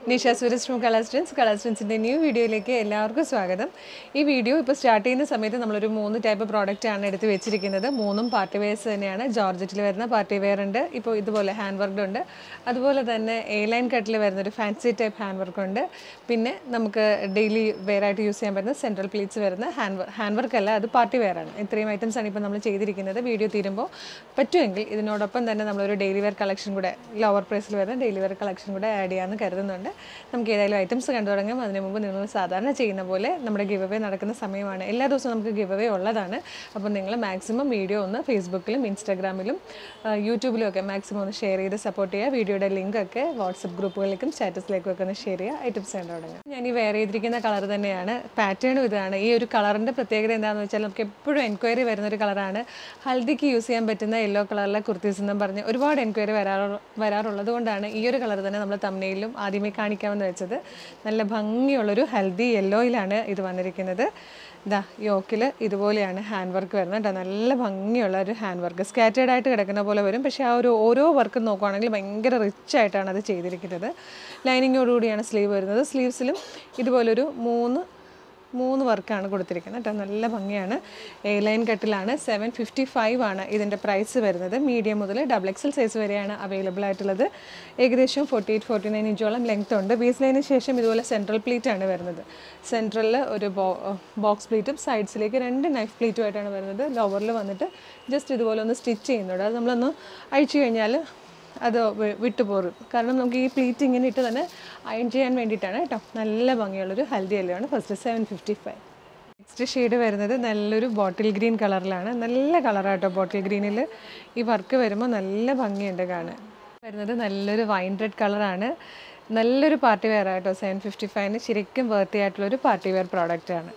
Nisha Suresh from കളർസ്റ്റൻസ് കളർസ്റ്റൻസിൻ്റെ new വീഡിയോയിലേക്ക് എല്ലാവർക്കും സ്വാഗതം ഈ വീഡിയോ ഇപ്പോൾ സ്റ്റാർട്ട് ചെയ്യുന്ന സമയത്ത് നമ്മളൊരു മൂന്ന് ടൈപ്പ് പ്രോഡക്റ്റ് ആണ് എടുത്ത് വെച്ചിരിക്കുന്നത് മൂന്നും പാർട്ടി വെയർസ് തന്നെയാണ് ജോർജറ്റിൽ വരുന്ന പാർട്ടി വെയർ ഉണ്ട് ഇപ്പോൾ ഇതുപോലെ ഹാൻഡ് വർക്ക് ഉണ്ട് അതുപോലെ തന്നെ എ ലൈൻ കട്ടിൽ വരുന്ന ഒരു ഫാൻസി ടൈപ്പ് ഹാൻഡ് വർക്ക് ഉണ്ട് പിന്നെ നമുക്ക് ഡെയിലി വെയർ ആയിട്ട് യൂസ് ചെയ്യാൻ പറ്റുന്ന സെൻട്രൽ പ്ലീറ്റ്സ് വരുന്ന ഹാൻഡ് ഹാൻഡ് വർക്ക് അല്ല അത് പാർട്ടി വെയർ ആണ് ഇത്രയും ഐറ്റംസ് ആണ് ഇപ്പോൾ നമ്മൾ ചെയ്തിരിക്കുന്നത് വീഡിയോ തീരുമ്പോൾ പറ്റുമെങ്കിൽ ഇതിനോടൊപ്പം തന്നെ നമ്മളൊരു ഡെയിലി വെയർ കളക്ഷൻ കൂടെ ലോവർ പ്രൈസിൽ വരുന്ന ഡെയിലി വെയർ കളക്ഷൻ കൂടെ ആഡ് ചെയ്യാമെന്ന് കരുതുന്നുണ്ട് നമുക്ക് ഏതായാലും ഐറ്റംസ് കണ്ടു തുടങ്ങാം അതിന് മുമ്പ് നിങ്ങൾ സാധാരണ ചെയ്യുന്ന പോലെ നമ്മുടെ ഗിവ് അവേ നടക്കുന്ന സമയമാണ് എല്ലാ ദിവസവും നമുക്ക് ഗിവ് അവേ ഉള്ളതാണ് അപ്പോൾ നിങ്ങൾ മാക്സിമം വീഡിയോ ഒന്ന് ഫേസ്ബുക്കിലും ഇൻസ്റ്റാഗ്രാമിലും ആ, യൂട്യൂബിലും ഒക്കെ മാക്സിമം ഒന്ന് ഷെയർ ചെയ്ത് സപ്പോർട്ട് ചെയ്യുക വീഡിയോയുടെ ലിങ്ക് ഒക്കെ വാട്സപ്പ് ഗ്രൂപ്പുകളിലേക്കും സ്റ്റാറ്റസിലേക്കും ഒക്കെ ഒന്ന് ഷെയർ ചെയ്യുക ഐറ്റംസ് കണ്ടു തുടങ്ങാം ഞാൻ ഈ വെയർ ചെയ്തിരിക്കുന്ന കളർ തന്നെയാണ് പാറ്റേണും ഇതാണ് ഈ ഒരു കളറിൻ്റെ പ്രത്യേകത എന്താണെന്ന് വെച്ചാൽ നമുക്ക് എപ്പോഴും എൻക്വയറി വരുന്ന ഒരു കളറാണ് ഹൽദിക്ക് യൂസ് ചെയ്യാൻ പറ്റുന്ന യെല്ലോ കളറിലെ കുർത്തീസ് എന്നും പറഞ്ഞ് ഒരുപാട് എൻക്വയറി വരാറു വരാറുള്ളത് കൊണ്ടാണ് ഈ ഒരു കളർ തന്നെ നമ്മൾ തമ്മനയിലും ആദ്യമേ കാണിക്കാമെന്ന് വെച്ചത് നല്ല ഭംഗിയുള്ളൊരു ഹെൽദി യെല്ലോയിലാണ് ഇത് വന്നിരിക്കുന്നത് ഇതാ യോക്കിൽ ഇതുപോലെയാണ് ഹാൻഡ് വർക്ക് വരുന്നത് കേട്ടോ നല്ല ഭംഗിയുള്ള ഒരു ഹാൻഡ് വർക്ക് സ്കാറ്റേഡ് ആയിട്ട് കിടക്കുന്ന പോലെ വരും പക്ഷേ ആ ഒരു ഓരോ വർക്ക് നോക്കുവാണെങ്കിൽ ഭയങ്കര റിച്ച് ആയിട്ടാണ് അത് ചെയ്തിരിക്കുന്നത് ലൈനിങ്ങോടുകൂടിയാണ് സ്ലീവ് വരുന്നത് സ്ലീവ്സിലും ഇതുപോലൊരു മൂന്ന് മൂന്ന് വർക്കാണ് കൊടുത്തിരിക്കുന്നത് കേട്ടോ നല്ല ഭംഗിയാണ് എ ലൈൻ കട്ടിലാണ് സെവൻ ഫിഫ്റ്റി ഫൈവ് ആണ് ഇതിൻ്റെ പ്രൈസ് വരുന്നത് മീഡിയം മുതൽ ഡബിൾ എക്സൽ സൈസ് വരെയാണ് അവൈലബിൾ ആയിട്ടുള്ളത് ഏകദേശം ഫോർട്ടി എയ്റ്റ് ഫോർട്ടി നയൻ ഇഞ്ചോളം ലെങ്ത് ഉണ്ട് ബേസ് ലൈനിന് ശേഷം ഇതുപോലെ സെൻട്രൽ പ്ലീറ്റ് ആണ് വരുന്നത് സെൻട്രലിൽ ഒരു ബോക്സ് പ്ലീറ്റും സൈഡ്സിലേക്ക് രണ്ട് നൈഫ് പ്ലീറ്റും ആയിട്ടാണ് വരുന്നത് ലോവറിൽ വന്നിട്ട് ജസ്റ്റ് ഇതുപോലെ ഒന്ന് സ്റ്റിച്ച് ചെയ്യുന്നുണ്ട് അത് നമ്മളൊന്ന് അഴിച്ചു കഴിഞ്ഞാൽ അത് വി- വിട്ടുപോറും കാരണം നമുക്ക് ഈ പ്ലീറ്റ് ഇങ്ങനെ ഇട്ട് തന്നെ അയൺ ചെയ്യാൻ വേണ്ടിയിട്ടാണ് കേട്ടോ നല്ല ഭംഗിയുള്ളൊരു ഹൽദി എല്ലാണ് first seven fifty five next shade വരുന്നത് നല്ലൊരു ബോട്ടിൽ ഗ്രീൻ കളറിലാണ് നല്ല കളറാട്ടോ ബോട്ടിൽ ഗ്രീനിൽ ഈ വർക്ക് വരുമ്പോൾ നല്ല ഭംഗിയുണ്ട് കാണാൻ വരുന്നത് നല്ലൊരു വൈൻ റെഡ് കളറാണ് നല്ലൊരു പാർട്ടി വെയർ ആട്ടോ സെവൻ ഫിഫ്റ്റി ഫൈവിന് ശരിക്കും വേർത്തി ആയിട്ടുള്ളൊരു പാർട്ടി വെയർ പ്രോഡക്റ്റ് ആണ്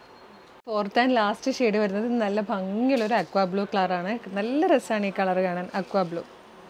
ഫോർത്ത് ആൻഡ് ലാസ്റ്റ് ഷെയ്ഡ് വരുന്നത് നല്ല ഭംഗിയുള്ളൊരു അക്വാ ബ്ലൂ കളറാണ് നല്ല രസമാണ് ഈ കളർ കാണാൻ അക്വാ ബ്ലൂ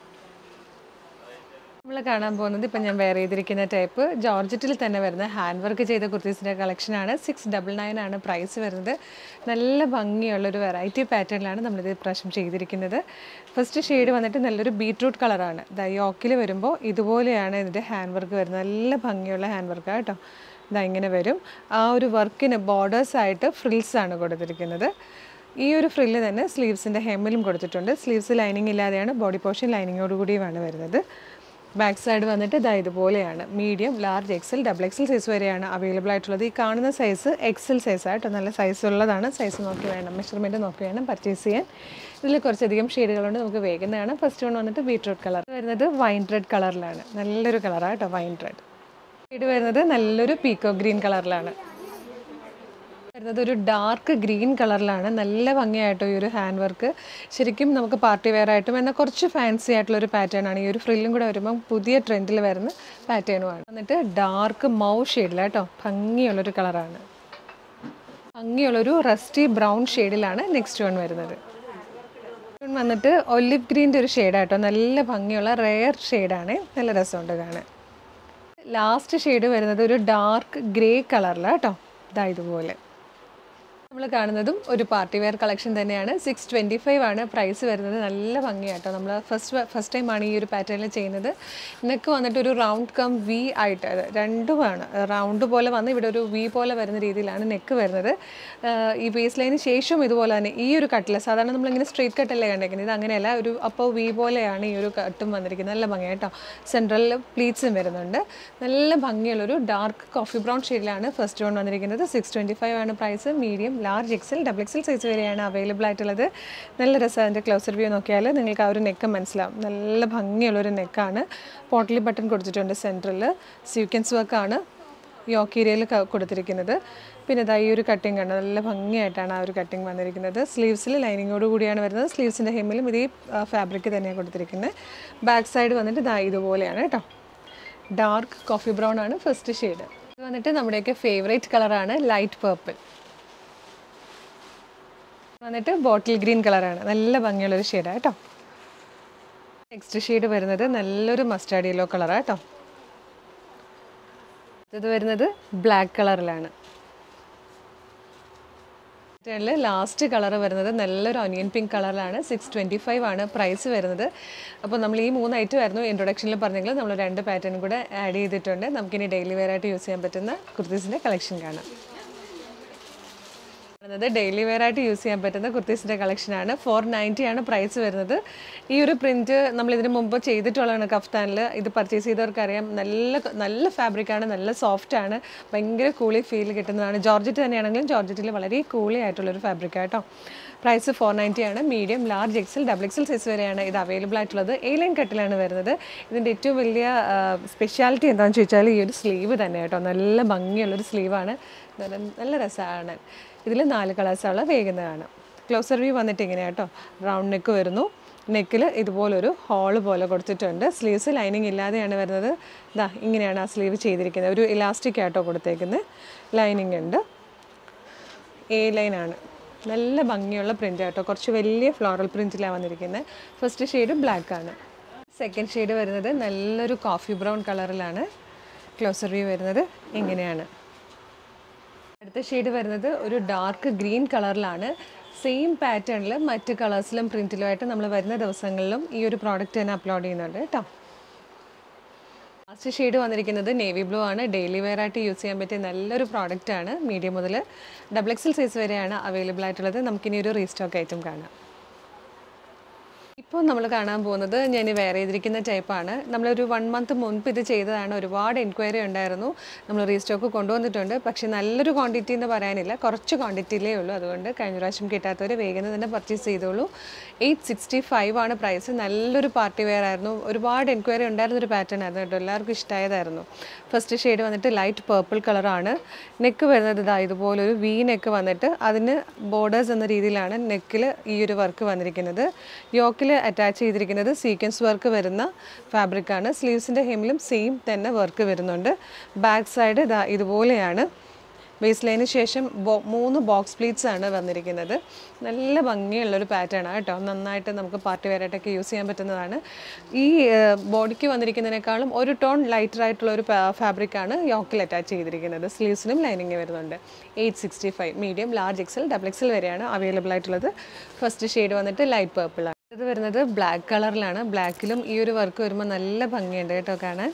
നമ്മൾ കാണാൻ പോകുന്നത് ഇപ്പം ഞാൻ വെയർ ചെയ്തിരിക്കുന്ന ടൈപ്പ് ജോർജറ്റിൽ തന്നെ വരുന്ന ഹാൻഡ് വർക്ക് ചെയ്ത കുർത്തീസിൻ്റെ കളക്ഷനാണ് സിക്സ് ഡബിൾ നയൻ ആണ് പ്രൈസ് വരുന്നത് നല്ല ഭംഗിയുള്ളൊരു വെറൈറ്റി പാറ്റേണിലാണ് നമ്മളിത് ഇപ്രാവശ്യം ചെയ്തിരിക്കുന്നത് ഫസ്റ്റ് ഷെയ്ഡ് വന്നിട്ട് നല്ലൊരു ബീട്രൂട്ട് കളറാണ് ദ യോക്കിൽ വരുമ്പോൾ ഇതുപോലെയാണ് ഇതിൻ്റെ ഹാൻഡ് വർക്ക് വരുന്നത് നല്ല ഭംഗിയുള്ള ഹാൻഡ് വർക്കാണ് കേട്ടോ ഇതാ ഇങ്ങനെ വരും ആ ഒരു വർക്കിന് ബോർഡേഴ്സ് ആയിട്ട് ഫ്രിൽസ് ആണ് കൊടുത്തിരിക്കുന്നത് ഈ ഒരു ഫ്രില്ല് തന്നെ സ്ലീവ്സിൻ്റെ ഹെമ്മിലും കൊടുത്തിട്ടുണ്ട് സ്ലീവ്സ് ലൈനിങ് ഇല്ലാതെയാണ് ബോഡി പോർഷൻ ലൈനിങ്ങോട് കൂടിയുമാണ് വരുന്നത് ബാക്ക് സൈഡ് വന്നിട്ട് ഇതാ ഇതുപോലെയാണ് medium large XL double XL size വരെയാണ് അവൈലബിൾ ആയിട്ടുള്ളത് ഈ കാണുന്ന സൈസ് എക്സൽ സൈസ് ആട്ടോ നല്ല സൈസ് ഉള്ളതാണ് സൈസ് നോക്കി വേണം മെഷർമെൻറ്റ് നോക്കി വേണം പർച്ചേസ് ചെയ്യാൻ ഇതിൽ കുറച്ചധികം ഷെയ്ഡുകളുണ്ട് നമുക്ക് വേഗം കാണാം ഫസ്റ്റ് വൺ വന്നിട്ട് ബീട്രൂട്ട് കളർ വരുന്നത് വൈൻ റെഡ് കളറിലാണ് നല്ലൊരു കളറാണ് കേട്ടോ വൈൻ റെഡ് ഷെയ്ഡ് വരുന്നത് നല്ലൊരു പീക്കോ ഗ്രീൻ കളറിലാണ് വരുന്നത് ഒരു ഡാർക്ക് ഗ്രീൻ കളറിലാണ് നല്ല ഭംഗിയായിട്ടോ ഈ ഒരു ഹാൻഡ് വർക്ക് ശരിക്കും നമുക്ക് പാർട്ടി വെയർ ആയിട്ടും എന്നാൽ കുറച്ച് ഫാൻസി ആയിട്ടുള്ള ഒരു പാറ്റേൺ ആണ് ഈ ഒരു ഫ്രില്ലും കൂടെ വരുമ്പോൾ പുതിയ ട്രെൻഡിൽ വരുന്ന പാറ്റേണുമാണ് എന്നിട്ട് ഡാർക്ക് മൗ ഷെയ്ഡിലാണ് കേട്ടോ ഭംഗിയുള്ളൊരു കളറാണ് ഭംഗിയുള്ളൊരു റസ്റ്റി ബ്രൗൺ ഷെയ്ഡിലാണ് നെക്സ്റ്റ് വൺ വരുന്നത് Next one വന്നിട്ട് ഒലിവ് ഗ്രീൻ്റെ ഒരു ഷെയ്ഡാട്ടോ നല്ല ഭംഗിയുള്ള റെയർ ഷെയ്ഡാണ് നല്ല രസമുണ്ട് കാണാൻ ലാസ്റ്റ് ഷെയ്ഡ് വരുന്നത് ഒരു ഡാർക്ക് ഗ്രേ കളറിലാണ് കേട്ടോ ഇതാ ഇതുപോലെ നമ്മൾ കാണുന്നതും ഒരു പാർട്ടി വെയർ കളക്ഷൻ തന്നെയാണ് സിക്സ് ട്വൻറ്റി ഫൈവ് ആണ് പ്രൈസ് വരുന്നത് നല്ല ഭംഗിയാട്ടോ നമ്മൾ ഫസ്റ്റ് ഫസ്റ്റ് ടൈമാണ് ഈ ഒരു പാറ്റേണിൽ ചെയ്യുന്നത് നെക്ക് വന്നിട്ട് ഒരു റൗണ്ട് കം വി ആയിട്ട് അത് രണ്ടുമാണ് റൗണ്ട് പോലെ വന്ന് ഇവിടെ ഒരു വി പോലെ വരുന്ന രീതിയിലാണ് നെക്ക് വരുന്നത് ആഹ് ഈ ബേസ് ലൈന് ശേഷം ഇതുപോലെ തന്നെ ഈ ഒരു കട്ടിൽ സാധാരണ നമ്മളിങ്ങനെ സ്ട്രെയിറ്റ് കട്ടല്ലേ കണ്ടേക്കുന്നത് ഇത് അങ്ങനെയല്ല ഒരു അപ്പോൾ വി പോലെയാണ് ഈ ഒരു കട്ടും വന്നിരിക്കുന്നത് നല്ല ഭംഗിയായിട്ടോ സെൻട്രലിൽ പ്ലീറ്റ്സും വരുന്നുണ്ട് നല്ല ഭംഗിയുള്ളൊരു ഡാർക്ക് കോഫി ബ്രൗൺ ഷെയ്ഡിലാണ് ഫസ്റ്റ് വൺ വന്നിരിക്കുന്നത് സിക്സ് ട്വൻറ്റി ഫൈവ് ആണ് price medium large XL double XL size വരെയാണ് അവൈലബിൾ ആയിട്ടുള്ളത് നല്ല രസം അതിൻ്റെ ക്ലോസർ വ്യൂ നോക്കിയാൽ നിങ്ങൾക്ക് ആ ഒരു നെക്ക് മനസ്സിലാവും നല്ല ഭംഗിയുള്ളൊരു നെക്കാണ് പോട്ടലി ബട്ടൺ കൊടുത്തിട്ടുണ്ട് സെൻറ്ററിൽ സീക്വൻസ് വർക്കാണ് യോക്കീരിയയിൽ കൊടുത്തിരിക്കുന്നത് പിന്നെ ഇതാ ഈ ഒരു കട്ടിങ് കണ്ടോ നല്ല ഭംഗിയായിട്ടാണ് ആ ഒരു കട്ടിങ് വന്നിരിക്കുന്നത് സ്ലീവ്സിൽ ലൈനിങ്ങോട് കൂടിയാണ് വരുന്നത് സ്ലീവ്സിൻ്റെ ഹെമ്മിലും ഇതേ ഫാബ്രിക് തന്നെയാണ് കൊടുത്തിരിക്കുന്നത് ബാക്ക് സൈഡ് വന്നിട്ട് ഇതാ ഇതുപോലെയാണ് കേട്ടോ ഡാർക്ക് കോഫി ബ്രൗൺ ആണ് ഫസ്റ്റ് ഷെയ്ഡ് ഇത് വന്നിട്ട് നമ്മുടെയൊക്കെ ഫേവറേറ്റ് കളറാണ് ലൈറ്റ് പേർപ്പിൾ വന്നിട്ട് ബോട്ടിൽ ഗ്രീൻ കളറാണ് നല്ല ഭംഗിയുള്ളൊരു ഷെയ്ഡാണ് കേട്ടോ നെക്സ്റ്റ് ഷെയ്ഡ് വരുന്നത് നല്ലൊരു മസ്റ്റാർഡ് യെല്ലോ കളറാണ് കേട്ടോ ഇത് വരുന്നത് ബ്ലാക്ക് കളറിലാണ് പാറ്റേണിൽ ലാസ്റ്റ് കളർ വരുന്നത് നല്ലൊരു ഒനിയൻ പിങ്ക് കളറിലാണ് സിക്സ് ട്വൻറ്റി ഫൈവ് ആണ് പ്രൈസ് വരുന്നത് അപ്പോൾ നമ്മൾ ഈ മൂന്ന് ഐറ്റം ആയിരുന്നു ഇൻട്രൊഡക്ഷനിൽ പറഞ്ഞെങ്കിൽ നമ്മൾ രണ്ട് പാറ്റേൺ കൂടെ ആഡ് ചെയ്തിട്ടുണ്ട് നമുക്കിനി ഡെയിലി വെയർ ആയിട്ട് യൂസ് ചെയ്യാൻ പറ്റുന്ന കുർത്തീസിൻ്റെ കളക്ഷൻ കാണാം വരുന്നത് ഡെയിലി വെയർ ആയിട്ട് യൂസ് ചെയ്യാൻ പറ്റുന്ന കുർത്തീസിൻ്റെ കളക്ഷനാണ് ഫോർ നയൻറ്റി ആണ് പ്രൈസ് വരുന്നത് ഈ ഒരു പ്രിൻറ്റ് നമ്മൾ ഇതിന് മുമ്പ് ചെയ്തിട്ടുള്ളതാണ് കഫ്താനിൽ ഇത് പർച്ചേസ് ചെയ്തവർക്കറിയാം നല്ല നല്ല ഫാബ്രിക്കാണ് നല്ല സോഫ്റ്റ് ആണ് ഭയങ്കര കൂളി ഫീൽ കിട്ടുന്നതാണ് ജോർജറ്റ് തന്നെയാണെങ്കിലും ജോർജറ്റിൽ വളരെ കൂളി ആയിട്ടുള്ളൊരു ഫാബ്രിക് കേട്ടോ പ്രൈസ് ഫോർ നയൻറ്റി ആണ് medium large XL double XL size വരെയാണ് ഇത് അവൈലബിൾ ആയിട്ടുള്ളത് എ ലൈൻ കട്ടിലാണ് വരുന്നത് ഇതിൻ്റെ ഏറ്റവും വലിയ സ്പെഷ്യാലിറ്റി എന്താണെന്ന് ചോദിച്ചാൽ ഈ ഒരു സ്ലീവ് തന്നെ കേട്ടോ നല്ല ഭംഗിയുള്ളൊരു സ്ലീവാണ് നല്ല നല്ല രസമാണ് ഇതിൽ നാല് കളേഴ്സുള്ള വേഗുന്നതാണ് ക്ലോസർ വ്യൂ വന്നിട്ട് ഇങ്ങനെ കേട്ടോ റൗണ്ട് നെക്ക് വരുന്നു നെക്കിൽ ഇതുപോലൊരു ഹോള് പോലെ കൊടുത്തിട്ടുണ്ട് സ്ലീവ്സ് ലൈനിങ് ഇല്ലാതെയാണ് വരുന്നത് ഇതാ ഇങ്ങനെയാണ് ആ സ്ലീവ് ചെയ്തിരിക്കുന്നത് ഒരു ഇലാസ്റ്റിക് ആട്ടോ കൊടുത്തേക്കുന്നത് ലൈനിങ് ഉണ്ട് എ ലൈനാണ് നല്ല ഭംഗിയുള്ള പ്രിൻ്റ് ആട്ടോ കുറച്ച് വലിയ ഫ്ലോറൽ പ്രിൻറ്റിലാണ് വന്നിരിക്കുന്നത് ഫസ്റ്റ് ഷെയ്ഡ് ബ്ലാക്ക് ആണ് സെക്കൻഡ് ഷെയ്ഡ് വരുന്നത് നല്ലൊരു കോഫി ബ്രൗൺ കളറിലാണ് ക്ലോസർ വ്യൂ വരുന്നത് ഇങ്ങനെയാണ് അടുത്ത ഷെയ്ഡ് വരുന്നത് ഒരു ഡാർക്ക് ഗ്രീൻ കളറിലാണ് സെയിം പാറ്റേണിൽ മറ്റ് കളേഴ്സിലും പ്രിൻറ്റിലുമായിട്ട് നമ്മൾ വരുന്ന ദിവസങ്ങളിലും ഈ ഒരു പ്രോഡക്റ്റ് തന്നെ അപ്ലോഡ് ചെയ്യുന്നുണ്ട് കേട്ടോ ലാസ്റ്റ് ഷെയ്ഡ് വന്നിരിക്കുന്നത് നേവി ബ്ലൂ ആണ് ഡെയിലി വെയർ ആയിട്ട് യൂസ് ചെയ്യാൻ പറ്റിയ നല്ലൊരു പ്രോഡക്റ്റ് ആണ് മീഡിയം മുതൽ ഡബിൾ എക്സൽ സൈസ് വരെയാണ് അവൈലബിൾ ആയിട്ടുള്ളത് നമുക്കിനി ഒരു റീസ്റ്റോക്ക് ഐറ്റം കാണാം ഇപ്പോൾ നമ്മൾ കാണാൻ പോകുന്നത് ഞാൻ വെയർ ചെയ്തിരിക്കുന്ന ടൈപ്പാണ് നമ്മളൊരു വൺ മന്ത് മുൻപ് ഇത് ചെയ്തതാണ് ഒരുപാട് എൻക്വയറി ഉണ്ടായിരുന്നു നമ്മൾ റീസ്റ്റോക്ക് കൊണ്ടുവന്നിട്ടുണ്ട് പക്ഷേ നല്ലൊരു ക്വാണ്ടിറ്റി എന്ന് പറയാനില്ല കുറച്ച് ക്വാണ്ടിറ്റിയിലേ ഉള്ളൂ അതുകൊണ്ട് കഴിഞ്ഞ പ്രാവശ്യം കിട്ടാത്തവർ വേഗം തന്നെ പർച്ചേസ് ചെയ്തോളൂ എയ്റ്റ് സിക്സ്റ്റി ഫൈവ് ആണ് പ്രൈസ് നല്ലൊരു പാർട്ടി വെയർ ആയിരുന്നു ഒരുപാട് എൻക്വയറി ഉണ്ടായിരുന്ന ഒരു പാറ്റേൺ ആയിരുന്നു കേട്ടോ എല്ലാവർക്കും ഇഷ്ടമായതായിരുന്നു ഫസ്റ്റ് ഷെയ്ഡ് വന്നിട്ട് ലൈറ്റ് പേർപ്പിൾ കളറാണ് നെക്ക് വരുന്നത് ഇതാ ഇതുപോലൊരു വി നെക്ക് വന്നിട്ട് അതിന് ബോർഡേഴ്സ് എന്ന രീതിയിലാണ് നെക്കിൽ ഈ ഒരു വർക്ക് വന്നിരിക്കുന്നത് യോക്കിൽ അറ്റാച്ച് ചെയ്തിരിക്കുന്നത് സീക്വൻസ് വർക്ക് വരുന്ന ഫാബ്രിക്കാണ് സ്ലീവ്സിൻ്റെ ഹെമ്മിലും സെയിം തന്നെ വർക്ക് വരുന്നുണ്ട് ബാക്ക് സൈഡ് ഇതാ ഇതുപോലെയാണ് ബേസ് ലൈന് ശേഷം ബോ മൂന്ന് ബോക്സ് പ്ലീറ്റ്സ് ആണ് വന്നിരിക്കുന്നത് നല്ല ഭംഗിയുള്ളൊരു പാറ്റേൺ ആണ് കേട്ടോ നന്നായിട്ട് നമുക്ക് പാർട്ടി വെയറായിട്ടൊക്കെ യൂസ് ചെയ്യാൻ പറ്റുന്നതാണ് ഈ ബോഡിക്ക് വന്നിരിക്കുന്നതിനേക്കാളും ഒരു ടോൺ ലൈറ്റർ ആയിട്ടുള്ള ഒരു ഫാബ്രിക്കാണ് യോക്കിൽ അറ്റാച്ച് ചെയ്തിരിക്കുന്നത് സ്ലീവ്സിനും ലൈനിങ് വരുന്നുണ്ട് eight sixty five medium large XL double XL വരെയാണ് അവൈലബിൾ ആയിട്ടുള്ളത് ഫസ്റ്റ് ഷെയ്ഡ് വന്നിട്ട് ലൈറ്റ് പേർപ്പിൾ ആണ് ഇത് വരുന്നത് ബ്ലാക്ക് കളറിലാണ് ബ്ലാക്കിലും ഈ ഒരു വർക്ക് വരുമ്പോൾ നല്ല ഭംഗിയുണ്ട് കേട്ടോ കാണാൻ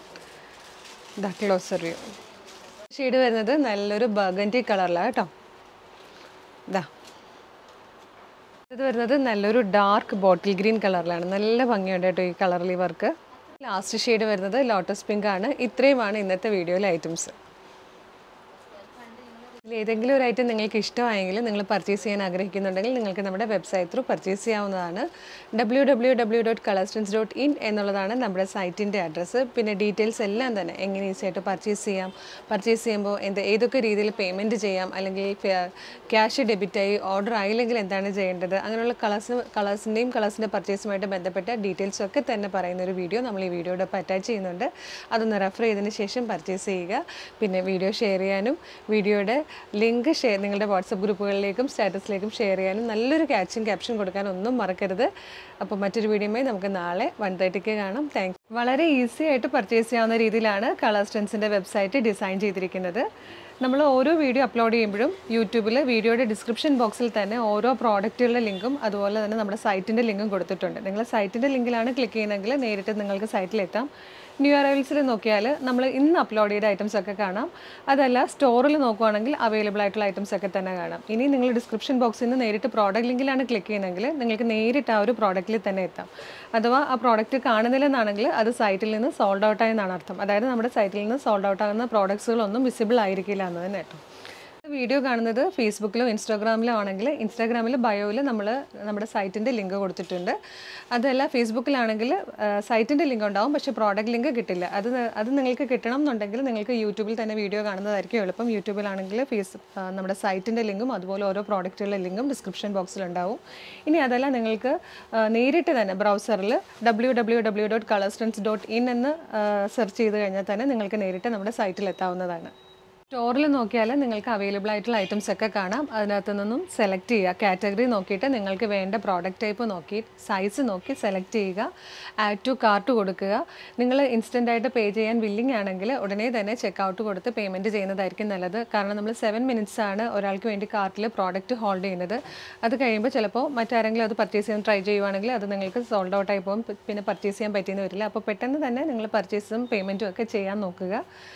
ദ ക്ലോസർ വ്യൂ ഷെയ്ഡ് വരുന്നത് നല്ലൊരു ബർഗൻറ്റി കളറിലാണ് കേട്ടോ ഇതാ ഇത് വരുന്നത് നല്ലൊരു ഡാർക്ക് ബോട്ടിൽ ഗ്രീൻ കളറിലാണ് നല്ല ഭംഗിയുണ്ട് കേട്ടോ ഈ കളറിൽ വർക്ക് ലാസ്റ്റ് ഷെയ്ഡ് വരുന്നത് ലോട്ടസ് പിങ്ക് ആണ് ഇത്രയുമാണ് ഇന്നത്തെ വീഡിയോയിലെ ഐറ്റംസ് ഇതിൽ ഏതെങ്കിലും ഒരു ഐറ്റം നിങ്ങൾക്ക് ഇഷ്ടമായെങ്കിൽ നിങ്ങൾ പർച്ചേസ് ചെയ്യാൻ ആഗ്രഹിക്കുന്നുണ്ടെങ്കിൽ നിങ്ങൾക്ക് നമ്മുടെ വെബ്സൈറ്റ് ത്രൂ പർച്ചേസ് ചെയ്യാവുന്നതാണ് W W W dot colorstance dot in എന്നുള്ളതാണ് നമ്മുടെ സൈറ്റിൻ്റെ അഡ്രസ്സ് പിന്നെ ഡീറ്റെയിൽസ് എല്ലാം തന്നെ എങ്ങനെ ഈസി ആയിട്ട് പർച്ചേസ് ചെയ്യാം പർച്ചേസ് ചെയ്യുമ്പോൾ എന്ത് ഏതൊക്കെ രീതിയിൽ പേയ്മെൻറ്റ് ചെയ്യാം അല്ലെങ്കിൽ ക്യാഷ് ഡെബിറ്റായി ഓർഡർ ആയില്ലെങ്കിൽ എന്താണ് ചെയ്യേണ്ടത് അങ്ങനെയുള്ള കളേഴ്സ് കളേഴ്സിൻ്റെയും കളേഴ്സിൻ്റെ പർച്ചേസുമായിട്ട് ബന്ധപ്പെട്ട ഡീറ്റെയിൽസ് ഒക്കെ തന്നെ പറയുന്ന ഒരു വീഡിയോ നമ്മൾ ഈ വീഡിയോടൊപ്പം അറ്റാച്ച് ചെയ്യുന്നുണ്ട് അതൊന്ന് റെഫർ ചെയ്തതിന് ശേഷം പർച്ചേസ് ചെയ്യുക പിന്നെ വീഡിയോ ഷെയർ ചെയ്യാനും വീഡിയോയുടെ ലിങ്ക് ഷെയർ നിങ്ങളുടെ വാട്സപ്പ് ഗ്രൂപ്പുകളിലേക്കും സ്റ്റാറ്റസിലേക്കും ഷെയർ ചെയ്യാനും നല്ലൊരു ക്യാച്ചും ക്യാപ്ഷൻ കൊടുക്കാനും ഒന്നും മറക്കരുത് അപ്പോൾ മറ്റൊരു വീഡിയോയുമായി നമുക്ക് നാളെ വൺ തേർട്ടിക്ക് കാണാം താങ്ക് വളരെ ഈസി ആയിട്ട് പർച്ചേസ് ചെയ്യാവുന്ന രീതിയിലാണ് കളർ സ്റ്റൻസിൻ്റെ വെബ്സൈറ്റ് ഡിസൈൻ ചെയ്തിരിക്കുന്നത് നമ്മൾ ഓരോ വീഡിയോ അപ്ലോഡ് ചെയ്യുമ്പോഴും യൂട്യൂബിൽ വീഡിയോയുടെ ഡിസ്ക്രിപ്ഷൻ ബോക്സിൽ തന്നെ ഓരോ പ്രോഡക്റ്റുകളുടെ ലിങ്കും അതുപോലെ തന്നെ നമ്മുടെ സൈറ്റിൻ്റെ ലിങ്കും കൊടുത്തിട്ടുണ്ട് നിങ്ങൾ സൈറ്റിൻ്റെ ലിങ്കിലാണ് ക്ലിക്ക് ചെയ്യുന്നതെങ്കിൽ നേരിട്ട് നിങ്ങൾക്ക് സൈറ്റിലെത്താം ന്യൂ അറൈവൽസിൽ നോക്കിയാൽ നമ്മൾ ഇന്ന് അപ്ലോഡ് ചെയ്ത ഐറ്റംസ് ഒക്കെ കാണാം അതല്ല സ്റ്റോറിൽ നോക്കുവാണെങ്കിൽ അവൈലബിൾ ആയിട്ടുള്ള ഐറ്റംസ് ഒക്കെ തന്നെ കാണാം ഇനി നിങ്ങൾ ഡിസ്ക്രിപ്ഷൻ ബോക്സിൽ നിന്ന് നേരിട്ട് പ്രോഡക്റ്റ് ലിങ്കിലാണ് ക്ലിക്ക് ചെയ്യുന്നതെങ്കിൽ നിങ്ങൾക്ക് നേരിട്ട് ആ ഒരു പ്രോഡക്റ്റിൽ തന്നെ എത്താം അഥവാ ആ പ്രോഡക്റ്റ് കാണുന്നില്ലെന്നാണെങ്കിൽ അത് സൈറ്റിൽ നിന്ന് സോൾഡ് ഔട്ട് ആയെന്നാണ് അർത്ഥം അതായത് നമ്മുടെ സൈറ്റിൽ നിന്ന് സോൾഡ് ഔട്ട് ആകുന്ന പ്രോഡക്ട്സുകളൊന്നും വിസിബിൾ ആയിരിക്കില്ല എന്ന് തന്നെ കേട്ടോ വീഡിയോ കാണുന്നത് ഫേസ്ബുക്കിലോ ഇൻസ്റ്റാഗ്രാമിലോ ആണെങ്കിൽ ഇൻസ്റ്റാഗ്രാമിൽ ബയോയിൽ നമ്മൾ നമ്മുടെ സൈറ്റിൻ്റെ ലിങ്ക് കൊടുത്തിട്ടുണ്ട് അതല്ല ഫേസ്ബുക്കിലാണെങ്കിൽ സൈറ്റിൻ്റെ ലിങ്ക് ഉണ്ടാവും പക്ഷേ പ്രോഡക്റ്റ് ലിങ്ക് കിട്ടില്ല അത് ന- അത് നിങ്ങൾക്ക് കിട്ടണം എന്നുണ്ടെങ്കിൽ നിങ്ങൾക്ക് യൂട്യൂബിൽ തന്നെ വീഡിയോ കാണുന്നതായിരിക്കും എളുപ്പം യൂട്യൂബിലാണെങ്കിൽ ഫേസ് ആ, നമ്മുടെ സൈറ്റിൻ്റെ ലിങ്കും അതുപോലെ ഓരോ പ്രോഡക്റ്റുകളുടെ ലിങ്കും ഡിസ്ക്രിപ്ഷൻ ബോക്സിൽ ഉണ്ടാവും ഇനി അതല്ല നിങ്ങൾക്ക് ആ, നേരിട്ട് തന്നെ ബ്രൗസറിൽ W W W dot colorstance dot in എന്ന് സെർച്ച് ചെയ്ത് കഴിഞ്ഞാൽ തന്നെ നിങ്ങൾക്ക് നേരിട്ട് നമ്മുടെ സൈറ്റിൽ എത്താവുന്നതാണ് സ്റ്റോറിൽ നോക്കിയാൽ നിങ്ങൾക്ക് അവൈലബിൾ ആയിട്ടുള്ള ഐറ്റംസ് ഒക്കെ കാണാം അതിനകത്ത് നിന്നും സെലക്ട് ചെയ്യുക കാറ്റഗറി നോക്കിയിട്ട് നിങ്ങൾക്ക് വേണ്ട പ്രോഡക്റ്റ് ടൈപ്പ് നോക്കി സൈസ് നോക്കി സെലക്ട് ചെയ്യുക ആഡ് ടു കാർട്ട് കൊടുക്കുക നിങ്ങൾ ഇൻസ്റ്റൻ്റ് ആയിട്ട് പേ ചെയ്യാൻ വില്ലിംഗ് ആണെങ്കിൽ ഉടനെ തന്നെ ചെക്ക് ഔട്ട് കൊടുത്ത് പേയ്മെൻറ്റ് ചെയ്യുന്നതായിരിക്കും നല്ലത് കാരണം നമ്മൾ സെവൻ മിനിറ്റ്സ് ആണ് ഒരാൾക്ക് വേണ്ടി കാർട്ടിൽ പ്രോഡക്റ്റ് ഹോൾഡ് ചെയ്യുന്നത് അത് കഴിയുമ്പോൾ ചിലപ്പോൾ മറ്റാരെങ്കിലും അത് പർച്ചേസ് ചെയ്യാൻ ട്രൈ ചെയ്യുവാണെങ്കിൽ അത് നിങ്ങൾക്ക് സോൾഡ് ഔട്ട് ആയി പോകും പിന്നെ പർച്ചേസ് ചെയ്യാൻ പറ്റിയെന്ന് വരില്ല അപ്പോൾ പെട്ടെന്ന് തന്നെ നിങ്ങൾ പർച്ചേസും പേയ്മെൻറ്റും ഒക്കെ ചെയ്യാൻ നോക്കുക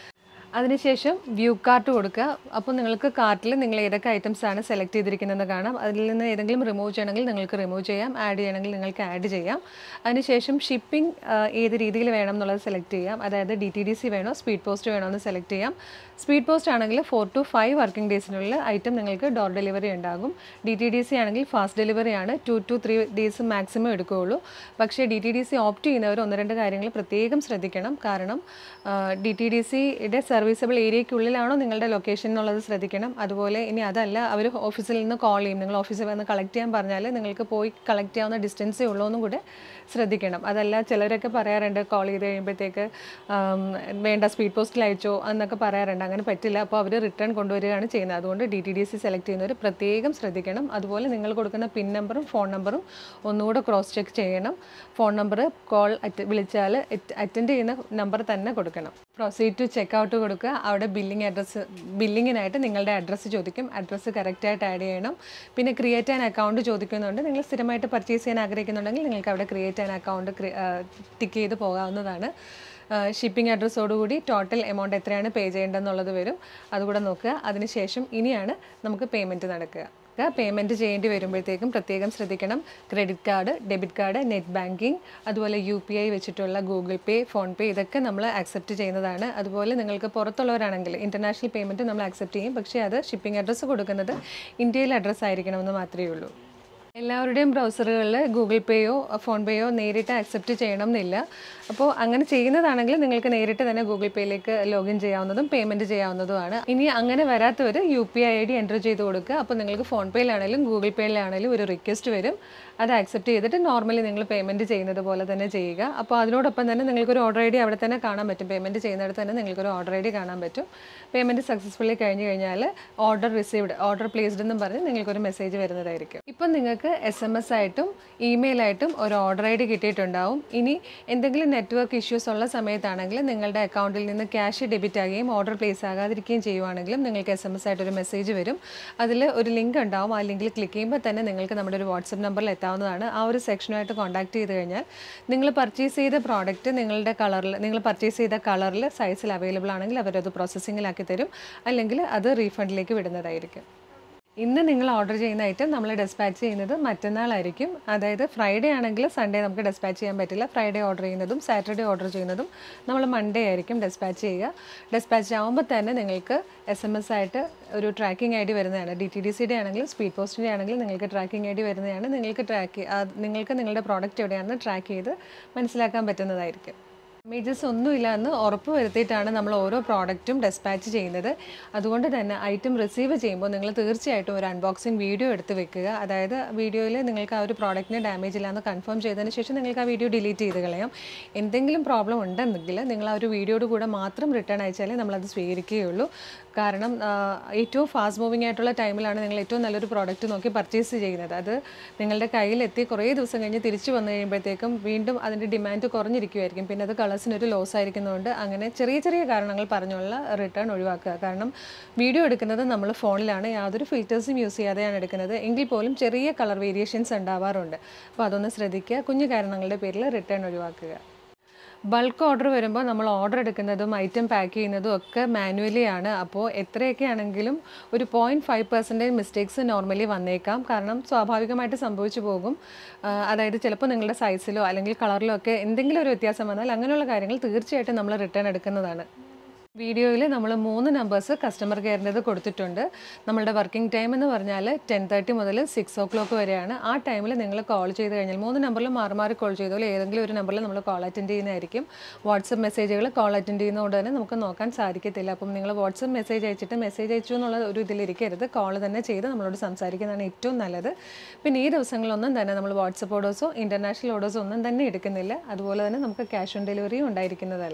അതിനുശേഷം വ്യൂ കാർട്ട് കൊടുക്കുക അപ്പോൾ നിങ്ങൾക്ക് കാർട്ടിൽ നിങ്ങൾ ഏതൊക്കെ ഐറ്റംസ് ആണ് സെലക്ട് ചെയ്തിരിക്കുന്നതെന്ന് കാണാം അതിൽ നിന്ന് ഏതെങ്കിലും റിമൂവ് ചെയ്യണമെങ്കിൽ നിങ്ങൾക്ക് റിമൂവ് ചെയ്യാം ആഡ് ചെയ്യണമെങ്കിൽ നിങ്ങൾക്ക് ആഡ് ചെയ്യാം അതിനുശേഷം ഷിപ്പിംഗ് ഏത് രീതിയിൽ വേണം എന്നുള്ളത് സെലക്ട് ചെയ്യാം അതായത് ഡി ടി ഡി സി വേണോ സ്പീഡ് പോസ്റ്റ് വേണോ എന്ന് സെലക്ട് ചെയ്യാം സ്പീഡ് പോസ്റ്റ് ആണെങ്കിൽ ഫോർ ടു ഫൈവ് വർക്കിംഗ് ഡേയ്സിനുള്ളിൽ ഐറ്റം നിങ്ങൾക്ക് ഡോർ ഡെലിവറി ഉണ്ടാകും ഡി ടി ഡി സി ആണെങ്കിൽ ഫാസ്റ്റ് ഡെലിവറി ആണ് two to three days maximum എടുക്കുകയുള്ളൂ പക്ഷേ D T D C opt ചെയ്യുന്നവർ ഒന്ന് രണ്ട് കാര്യങ്ങൾ പ്രത്യേകം ശ്രദ്ധിക്കണം കാരണം ഡി ടി ഡി സിയുടെ സർവീസബിൾ ഏരിയയ്ക്കുള്ളിലാണോ നിങ്ങളുടെ ലൊക്കേഷൻ എന്നുള്ളത് ശ്രദ്ധിക്കണം അതുപോലെ ഇനി അതല്ല അവർ ഓഫീസിൽ നിന്ന് കോൾ ചെയ്യും നിങ്ങൾ ഓഫീസിൽ വന്ന് കളക്ട് ചെയ്യാൻ പറഞ്ഞാൽ നിങ്ങൾക്ക് പോയി കളക്ട് ചെയ്യാവുന്ന ഡിസ്റ്റൻസേ ഉള്ളൂ എന്നും കൂടെ ശ്രദ്ധിക്കണം അതല്ല ചിലരൊക്കെ പറയാറുണ്ട് കോൾ ചെയ്ത് കഴിയുമ്പോഴത്തേക്ക് ആം, വേണ്ട സ്പീഡ് പോസ്റ്റിൽ അയച്ചോ എന്നൊക്കെ പറയാറുണ്ട് അങ്ങനെ പറ്റില്ല അപ്പോൾ അവർ റിട്ടേൺ കൊണ്ടുവരികയാണ് ചെയ്യുന്നത് അതുകൊണ്ട് D T D C select ചെയ്യുന്നവർ പ്രത്യേകം ശ്രദ്ധിക്കണം അതുപോലെ നിങ്ങൾ കൊടുക്കുന്ന പിൻ നമ്പറും ഫോൺ നമ്പറും ഒന്നുകൂടെ ക്രോസ് ചെക്ക് ചെയ്യണം ഫോൺ നമ്പർ കോൾ വിളിച്ചാൽ അറ്റൻഡ് ചെയ്യുന്ന നമ്പർ തന്നെ കൊടുക്കണം പ്രൊസീഡ് ടു ചെക്ക് ഔട്ട് കൊടുക്കുക അവിടെ ബില്ലിംഗ് അഡ്രസ്സ് ബില്ലിങ്ങിനായിട്ട് നിങ്ങളുടെ അഡ്രസ്സ് ചോദിക്കും അഡ്രസ്സ് കറക്റ്റായിട്ട് ആഡ് ചെയ്യണം പിന്നെ ക്രിയേറ്റ് ആൻ അക്കൗണ്ട് ചോദിക്കുന്നുണ്ട് നിങ്ങൾ സ്ഥിരമായിട്ട് പർച്ചേസ് ചെയ്യാൻ ആഗ്രഹിക്കുന്നുണ്ടെങ്കിൽ നിങ്ങൾക്ക് അവിടെ ക്രിയേറ്റ് ആൻ അക്കൗണ്ട് ടിക്ക് ചെയ്ത് പോകാവുന്നതാണ് ഷിപ്പിംഗ് അഡ്രസ്സോടുകൂടി ടോട്ടൽ എമൗണ്ട് എത്രയാണ് പേ ചെയ്യേണ്ടതെന്നുള്ളത് വരും അതുകൂടെ നോക്കുക അതിനുശേഷം ഇനിയാണ് നമുക്ക് പേയ്മെൻറ്റ് നടക്കുക പേയ്മെൻറ്റ് ചെയ്യേണ്ടി വരുമ്പോഴത്തേക്കും പ്രത്യേകം ശ്രദ്ധിക്കണം credit card debit card net banking അതുപോലെ യു പി ഐ വെച്ചിട്ടുള്ള ഗൂഗിൾ പേ ഫോൺ പേ ഇതൊക്കെ നമ്മൾ ആക്സെപ്റ്റ് ചെയ്യുന്നതാണ് അതുപോലെ നിങ്ങൾക്ക് പുറത്തുള്ളവരാണെങ്കിൽ ഇൻ്റർനാഷണൽ പേയ്മെൻറ്റ് നമ്മൾ ആക്സെപ്റ്റ് ചെയ്യും പക്ഷേ അത് ഷിപ്പിംഗ് അഡ്രസ്സ് കൊടുക്കുന്നത് ഇന്ത്യയിൽ അഡ്രസ്സ് ആയിരിക്കണമെന്ന് മാത്രമേ ഉള്ളൂ എല്ലാവരുടെയും ബ്രൗസറുകളിൽ ഗൂഗിൾ പേയോ ഫോൺ പേയോ നേരിട്ട് ആക്സെപ്റ്റ് ചെയ്യണം എന്നില്ല അപ്പോൾ അങ്ങനെ ചെയ്യുന്നതാണെങ്കിൽ നിങ്ങൾക്ക് നേരിട്ട് തന്നെ ഗൂഗിൾ പേയിലേക്ക് ലോഗിൻ ചെയ്യാവുന്നതും പേയ്മെൻറ്റ് ചെയ്യാവുന്നതുമാണ് ഇനി അങ്ങനെ വരാത്തവർ U P I I D enter ചെയ്ത് കൊടുക്കുക അപ്പോൾ നിങ്ങൾക്ക് ഫോൺ പേയിലാണെങ്കിലും ഗൂഗിൾ പേയിലാണെങ്കിലും ഒരു റിക്വസ്റ്റ് വരും അത് ആക്സെപ്റ്റ് ചെയ്തിട്ട് നോർമലി നിങ്ങൾ പേയ്മെൻറ്റ് ചെയ്യുന്നത് പോലെ തന്നെ ചെയ്യുക അപ്പോൾ അതിനോടൊപ്പം തന്നെ നിങ്ങൾക്കൊരു ഓർഡർ ഐ ഡി അവിടെ തന്നെ കാണാൻ പറ്റും പേയ്മെൻറ്റ് ചെയ്യുന്നിടത്ത് തന്നെ നിങ്ങൾക്കൊരു ഓർഡർ ഐ ഡി കാണാൻ പറ്റും പേയ്മെൻറ്റ് സക്സസ്ഫുള്ളി കഴിഞ്ഞ് കഴിഞ്ഞാൽ ഓർഡർ റിസീവ്ഡ് ഓർഡർ പ്ലേസ്ഡ് എന്നും പറഞ്ഞ് നിങ്ങൾക്കൊരു മെസ്സേജ് വരുന്നതായിരിക്കും ഇപ്പം നിങ്ങൾക്ക് എസ് എം എസ് ആയിട്ടും ഇമെയിലായിട്ടും ഒരു ഓർഡർ ഐ ഡി കിട്ടിയിട്ടുണ്ടാവും ഇനി എന്തെങ്കിലും നെറ്റ്വർക്ക് ഇഷ്യൂസ് ഉള്ള സമയത്താണെങ്കിൽ നിങ്ങളുടെ അക്കൗണ്ടിൽ നിന്ന് ക്യാഷ് ഡെബിറ്റ് ആകുകയും ഓർഡർ പ്ലേസ് ആകാതിരിക്കുകയും ചെയ്യുവാണെങ്കിലും നിങ്ങൾക്ക് എസ് എം എസ് ആയിട്ട് ഒരു മെസ്സേജ് വരും അതിൽ ഒരു ലിങ്ക് ഉണ്ടാവും ആ ലിങ്കിൽ ക്ലിക്ക് ചെയ്യുമ്പോൾ തന്നെ നിങ്ങൾക്ക് നമ്മുടെ ഒരു വാട്സപ്പ് നമ്പറിൽ എത്താവുന്നതാണ് ആ ഒരു സെക്ഷനുമായിട്ട് കോൺടാക്ട് ചെയ്ത് കഴിഞ്ഞാൽ നിങ്ങൾ പർച്ചേസ് ചെയ്ത പ്രോഡക്റ്റ് നിങ്ങളുടെ കളറിൽ നിങ്ങൾ പർച്ചേസ് ചെയ്ത കളറിൽ സൈസിൽ അവൈലബിൾ ആണെങ്കിൽ അവരത് പ്രോസസ്സിങ്ങിലാക്കി തരും അല്ലെങ്കിൽ അത് റീഫണ്ടിലേക്ക് വിടുന്നതായിരിക്കും ഇന്ന് നിങ്ങൾ ഓർഡർ ചെയ്യുന്ന ഐറ്റം നമ്മൾ ഡെസ്പാച്ച് ചെയ്യുന്നത് മറ്റന്നാളായിരിക്കും അതായത് ഫ്രൈഡേ ആണെങ്കിൽ സൺഡേ നമുക്ക് ഡെസ്പാച്ച് ചെയ്യാൻ പറ്റില്ല ഫ്രൈഡേ ഓർഡർ ചെയ്യുന്നതും സാറ്റർഡേ ഓർഡർ ചെയ്യുന്നതും നമ്മൾ മൺഡേ ആയിരിക്കും ഡെസ്പാച്ച് ചെയ്യുക ഡെസ്പാച്ച് ആകുമ്പോൾ തന്നെ നിങ്ങൾക്ക് എസ് എം എസ് ആയിട്ട് ഒരു ട്രാക്കിംഗ് ഐ ഡി വരുന്നതാണ് ഡി ടി ഡി സിയുടെ ആണെങ്കിലും സ്പീഡ് പോസ്റ്റിൻ്റെ ആണെങ്കിലും നിങ്ങൾക്ക് ട്രാക്കിംഗ് ഐ ഡി വരുന്നതാണ് നിങ്ങൾക്ക് ട്രാക്ക് നിങ്ങൾക്ക് നിങ്ങളുടെ പ്രോഡക്റ്റ് എവിടെയാണെന്ന് ട്രാക്ക് ചെയ്ത് മനസ്സിലാക്കാൻ പറ്റുന്നതായിരിക്കും ഡാമേജസ് ഒന്നുമില്ല എന്ന് ഉറപ്പ് വരുത്തിയിട്ടാണ് നമ്മൾ ഓരോ പ്രോഡക്റ്റും ഡെസ്പാച്ച് ചെയ്യുന്നത് അതുകൊണ്ട് തന്നെ ഐറ്റം റിസീവ് ചെയ്യുമ്പോൾ നിങ്ങൾ തീർച്ചയായിട്ടും ഒരു അൺബോക്സിങ് വീഡിയോ എടുത്ത് വെക്കുക അതായത് വീഡിയോയിൽ നിങ്ങൾക്ക് ആ ഒരു പ്രോഡക്റ്റിന് ഡാമേജ് ഇല്ല എന്ന് കൺഫേം ചെയ്തതിന് ശേഷം നിങ്ങൾക്ക് ആ വീഡിയോ ഡിലീറ്റ് ചെയ്ത് കളയാം എന്തെങ്കിലും പ്രോബ്ലം ഉണ്ടെന്നെങ്കിൽ നിങ്ങൾ ആ ഒരു വീഡിയോയുടെ കൂടെ മാത്രം റിട്ടേൺ അയച്ചാലേ നമ്മളത് സ്വീകരിക്കുകയുള്ളൂ കാരണം ആ, ഏറ്റവും ഫാസ്റ്റ് മൂവിങ് ആയിട്ടുള്ള ടൈമിലാണ് നിങ്ങൾ ഏറ്റവും നല്ലൊരു പ്രോഡക്റ്റ് നോക്കി പർച്ചേസ് ചെയ്യുന്നത് അത് നിങ്ങളുടെ കയ്യിലെത്തി കുറേ ദിവസം കഴിഞ്ഞ് തിരിച്ചു വന്നു കഴിയുമ്പോഴത്തേക്കും വീണ്ടും അതിൻ്റെ ഡിമാൻഡ് കുറഞ്ഞിരിക്കുമായിരിക്കും പിന്നെ അത് കളേഴ്സിനൊരു ലോസ് ആയിരിക്കുന്നതുകൊണ്ട് അങ്ങനെ ചെറിയ ചെറിയ കാരണങ്ങൾ പറഞ്ഞുള്ള റിട്ടേൺ ഒഴിവാക്കുക കാരണം വീഡിയോ എടുക്കുന്നത് നമ്മൾ ഫോണിലാണ് യാതൊരു ഫിൽറ്റേഴ്സും യൂസ് ചെയ്യാതെയാണ് എടുക്കുന്നത് എങ്കിൽ പോലും ചെറിയ കളർ വേരിയേഷൻസ് ഉണ്ടാവാറുണ്ട് അപ്പോൾ അതൊന്ന് ശ്രദ്ധിക്കുക കുഞ്ഞു കാരണങ്ങളുടെ പേരിൽ റിട്ടേൺ ഒഴിവാക്കുക ബൾക്ക് ഓർഡർ വരുമ്പോൾ നമ്മൾ ഓർഡർ എടുക്കുന്നതും ഐറ്റം പാക്ക് ചെയ്യുന്നതും ഒക്കെ മാനുവലി ആണ് അപ്പോൾ എത്രയൊക്കെ ആണെങ്കിലും ഒരു point five percentage mistakes normally വന്നേക്കാം കാരണം സ്വാഭാവികമായിട്ട് സംഭവിച്ചു പോകും ആ, അതായത് ചിലപ്പോൾ നിങ്ങളുടെ സൈസിലോ അല്ലെങ്കിൽ കളറിലോ ഒക്കെ എന്തെങ്കിലും ഒരു വ്യത്യാസം വന്നാൽ അങ്ങനെയുള്ള കാര്യങ്ങൾ തീർച്ചയായിട്ടും നമ്മൾ റിട്ടേൺ എടുക്കുന്നതാണ് വീഡിയോയിൽ നമ്മൾ മൂന്ന് നമ്പേഴ്സ് കസ്റ്റമർ കെയറിൻ്റെത് കൊടുത്തിട്ടുണ്ട് നമ്മളുടെ വർക്കിംഗ് ടൈം എന്ന് പറഞ്ഞാൽ ടെൻ തേർട്ടി മുതൽ സിക്സ് ഓ ക്ലോക്ക് വരെയാണ് ആ ടൈമിൽ നിങ്ങൾ കോൾ ചെയ്ത് കഴിഞ്ഞാൽ മൂന്ന് നമ്പറിൽ മാറി മാറി കോൾ ചെയ്തോളൂ ഏതെങ്കിലും ഒരു നമ്പറിൽ നമ്മൾ കോൾ അറ്റൻഡ് ചെയ്യുന്നതായിരിക്കും വാട്സപ്പ് മെസ്സേജുകൾ കോൾ അറ്റൻഡ് ചെയ്യുന്നതുകൊണ്ട് തന്നെ നമുക്ക് നോക്കാൻ സാധിക്കത്തില്ല അപ്പം നിങ്ങൾ വാട്സപ്പ് മെസ്സേജ് അയച്ചിട്ട് മെസ്സേജ് അയച്ചു എന്നുള്ള ഒരു ഇതിലിരിക്കരുത് കോൾ തന്നെ ചെയ്ത് നമ്മളോട് സംസാരിക്കുന്നതാണ് ഏറ്റവും നല്ലത് പിന്നെ ഈ ദിവസങ്ങളിലൊന്നും തന്നെ നമ്മൾ വാട്സപ്പ് ഓർഡേഴ്സോ ഇൻ്റർനാഷണൽ ഓർഡേഴ്സോ ഒന്നും തന്നെ എടുക്കുന്നില്ല അതുപോലെ തന്നെ നമുക്ക് ക്യാഷ് ഓൺ ഡെലിവറിയും ഉണ്ടായിരിക്കുന്നതല്ല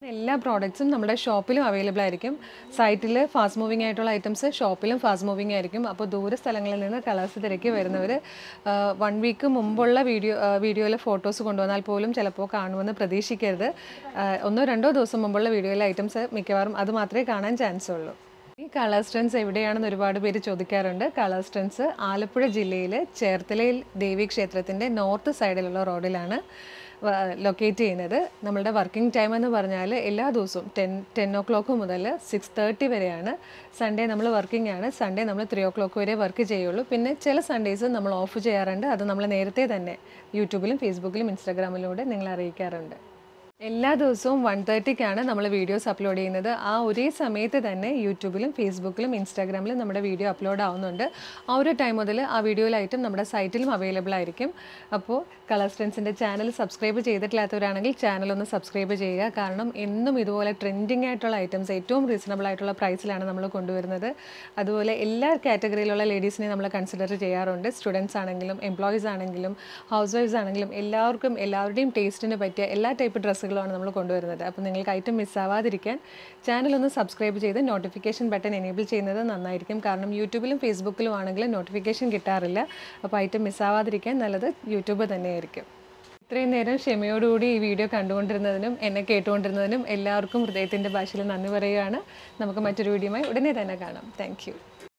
എല്ലാ പ്രോഡക്റ്റ്സും നമ്മുടെ ഷോപ്പിലും അവൈലബിൾ ആയിരിക്കും സൈറ്റിൽ ഫാസ്റ്റ് മൂവിങ് ആയിട്ടുള്ള ഐറ്റംസ് ഷോപ്പിലും ഫാസ്റ്റ് മൂവിങ് ആയിരിക്കും അപ്പോൾ ദൂര സ്ഥലങ്ങളിൽ നിന്ന് കളേഴ്സ് തിരക്കി വരുന്നവർ വൺ വീക്ക് മുമ്പുള്ള വീഡിയോ വീഡിയോയിലെ ഫോട്ടോസ് കൊണ്ടുവന്നാൽ പോലും ചിലപ്പോൾ കാണുമെന്ന് പ്രതീക്ഷിക്കരുത് ആ, ഒന്നോ രണ്ടോ ദിവസം മുമ്പുള്ള വീഡിയോയിലെ ഐറ്റംസ് മിക്കവാറും അത് മാത്രമേ കാണാൻ ചാൻസ് ഉള്ളൂ ഈ കളർ സ്റ്റൺസ് എവിടെയാണെന്ന് ഒരുപാട് പേര് ചോദിക്കാറുണ്ട് കളർ സ്റ്റൺസ് ആലപ്പുഴ ജില്ലയിൽ ചേർത്തലയിൽ ദേവി ക്ഷേത്രത്തിൻ്റെ നോർത്ത് സൈഡിലുള്ള റോഡിലാണ് ലൊക്കേറ്റ് ചെയ്യുന്നത് നമ്മളുടെ വർക്കിംഗ് ടൈം എന്ന് പറഞ്ഞാൽ എല്ലാ ദിവസവും ടെൻ ടെൻ ഒ ക്ലോക്ക് മുതൽ സിക്സ് തേർട്ടി വരെയാണ് സൺഡേ നമ്മൾ വർക്കിംഗ് ആണ് സൺഡേ നമ്മൾ ത്രീ ഒ ക്ലോക്ക് വരെ വർക്ക് ചെയ്യുള്ളൂ പിന്നെ ചില സൺഡേസ് നമ്മൾ ഓഫ് ചെയ്യാറുണ്ട് അത് നമ്മൾ നേരത്തെ തന്നെ യൂട്യൂബിലും ഫേസ്ബുക്കിലും ഇൻസ്റ്റാഗ്രാമിലൂടെ നിങ്ങളെ അറിയിക്കാറുണ്ട് എല്ലാ ദിവസവും വൺ തേർട്ടിക്കാണ് നമ്മൾ വീഡിയോസ് അപ്ലോഡ് ചെയ്യുന്നത് ആ ഒരേ സമയത്ത് തന്നെ യൂട്യൂബിലും ഫേസ്ബുക്കിലും ഇൻസ്റ്റാഗ്രാമിലും നമ്മുടെ വീഡിയോ അപ്ലോഡ് ആവുന്നുണ്ട് ആ ഒരു ടൈം മുതൽ ആ വീഡിയോയിലായിട്ടും നമ്മുടെ സൈറ്റിലും അവൈലബിൾ ആയിരിക്കും അപ്പോൾ കളർ സ്ട്രെൻസിൻ്റെ ചാനൽ സബ്സ്ക്രൈബ് ചെയ്തിട്ടില്ലാത്തവരാണെങ്കിൽ ചാനൽ ഒന്ന് സബ്സ്ക്രൈബ് ചെയ്യുക കാരണം എന്നും ഇതുപോലെ ട്രെൻഡിങ് ആയിട്ടുള്ള ഐറ്റംസ് ഏറ്റവും റീസണബിൾ ആയിട്ടുള്ള പ്രൈസിലാണ് നമ്മൾ കൊണ്ടുവരുന്നത് അതുപോലെ എല്ലാ കാറ്റഗറിയിലുള്ള ലേഡീസിനെ നമ്മൾ കൺസിഡർ ചെയ്യാറുണ്ട് സ്റ്റുഡൻസ് ആണെങ്കിലും എംപ്ലോയീസ് ആണെങ്കിലും ഹൗസ് വൈഫ്സ് ആണെങ്കിലും എല്ലാവർക്കും എല്ലാവരുടെയും ടേസ്റ്റിന് പറ്റിയ എല്ലാ ടൈപ്പ് ഡ്രസ്സുകളുമാണ് നമ്മൾ കൊണ്ടുവരുന്നത് അപ്പോൾ നിങ്ങൾക്ക് ഐറ്റം മിസ്സാവാതിരിക്കാൻ ചാനൽ ഒന്ന് സബ്സ്ക്രൈബ് ചെയ്ത് നോട്ടിഫിക്കേഷൻ ബട്ടൺ എനേബിൾ ചെയ്യുന്നത് നന്നായിരിക്കും കാരണം യൂട്യൂബിലും ഫേസ്ബുക്കിലും ആണെങ്കിലും നോട്ടിഫിക്കേഷൻ കിട്ടാറില്ല അപ്പോൾ ഐറ്റം മിസ്സാവാതിരിക്കാൻ നല്ലത് യൂട്യൂബ് തന്നെയായിരിക്കും ഇത്രയും നേരം ക്ഷമയോടുകൂടി ഈ വീഡിയോ കണ്ടുകൊണ്ടിരുന്നതിനും എന്നെ കേട്ടുകൊണ്ടിരുന്നതിനും എല്ലാവർക്കും ഹൃദയത്തിൻ്റെ ഭാഷയിൽ നന്ദി പറയുകയാണ് നമുക്ക് മറ്റൊരു വീഡിയോയുമായി ഉടനെ തന്നെ കാണാം താങ്ക്